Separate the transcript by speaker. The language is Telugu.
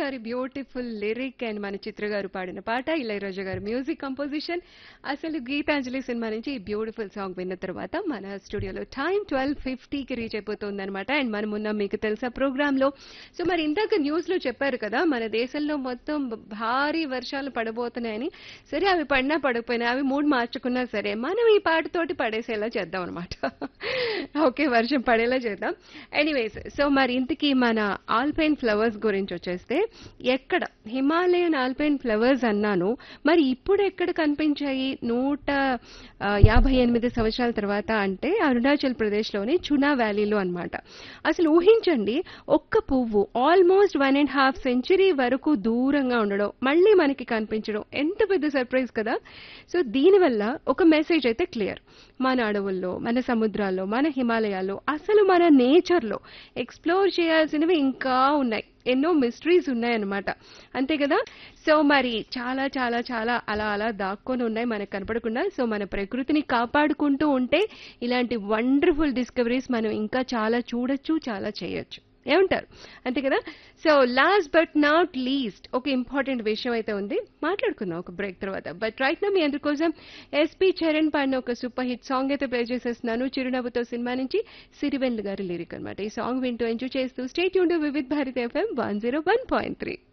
Speaker 1: గారి బ్యూటిఫుల్ లిరిక్ అండ్ మన చిత్ర గారు పాడిన పాట ఇళయరాజా గారి మ్యూజిక్ కంపోజిషన్ అసలు గీతాంజలి సినిమా నుంచి ఈ బ్యూటిఫుల్ సాంగ్ విన్న తర్వాత మన స్టూడియోలో టైం ట్వెల్వ్ ఫిఫ్టీకి రీచ్ అయిపోతుంది అనమాట అండ్ మనం ఉన్న మీకు తెలుసా ప్రోగ్రామ్ లో సో మరి ఇందాక న్యూస్ లో చెప్పారు కదా మన దేశంలో మొత్తం భారీ వర్షాలు పడబోతున్నాయని సరే అవి పడినా పడకపోయినా అవి మూడు మార్చుకున్నా సరే మనం ఈ పాటతోటి పడేసేలా చేద్దాం అనమాట ఓకే వర్షం పడేలా చేద్దాం ఎనీవేస్ సో మరి ఇంతకీ మన ఆల్పైన్ ఫ్లవర్స్ గురించి వచ్చేస్తే ఎక్కడ హిమాలయన్ ఆల్పైన్ ఫ్లవర్స్ అన్నాను మరి ఇప్పుడు ఎక్కడ కనిపించాయి నూట ఆ, యాభై ఎనిమిది సంవత్సరాల తర్వాత అంటే అరుణాచల్ ప్రదేశ్లోని చునా వ్యాలీలో అన్నమాట అసలు ఊహించండి ఒక్క పువ్వు almost one and half century వరకు దూరంగా ఉండడం మళ్ళీ మనకి కనిపించడం ఎంత పెద్ద సర్ప్రైజ్ కదా సో దీనివల్ల ఒక మెసేజ్ అయితే క్లియర్ మన అడవుల్లో మన సముద్రాల్లో మన హిమాలయాల్లో అసలు మన నేచర్లో ఎక్స్ప్లోర్ చేయాల్సినవి ఇంకా ఉన్నాయి ఎన్నో మిస్టరీస్ ఉన్నాయన్నమాట అంతే కదా సో మరి చాలా చాలా చాలా అలా అలా దాక్కొని ఉన్నాయి మనకు కనపడకుండా సో మన ప్రకృతిని కాపాడుకుంటూ ఉంటే ఇలాంటి వండర్ఫుల్ డిస్కవరీస్ మనం ఇంకా చాలా చూడొచ్చు చాలా చేయొచ్చు ఏమంటారు అంతే కదా so last but not least ఒక ఇంపార్టెంట్ విషయం అయితే ఉంది మాట్లాడుకుందాం ఒక బ్రేక్ తర్వాత బట్ రైట్ నా మీ అందరి కోసం ఎస్పీ చరణ్ పాడిన ఒక సూపర్ హిట్ సాంగ్ అయితే ప్లే చేసేస్తున్నాను చిరునవ్వుతో సినిమా నుంచి సిరివెన్లు గారి లిరిక్ అనమాట ఈ సాంగ్ వింటూ ఎంజాయ్ చేస్తూ stay tune Vividh Bharat FM one zero one point three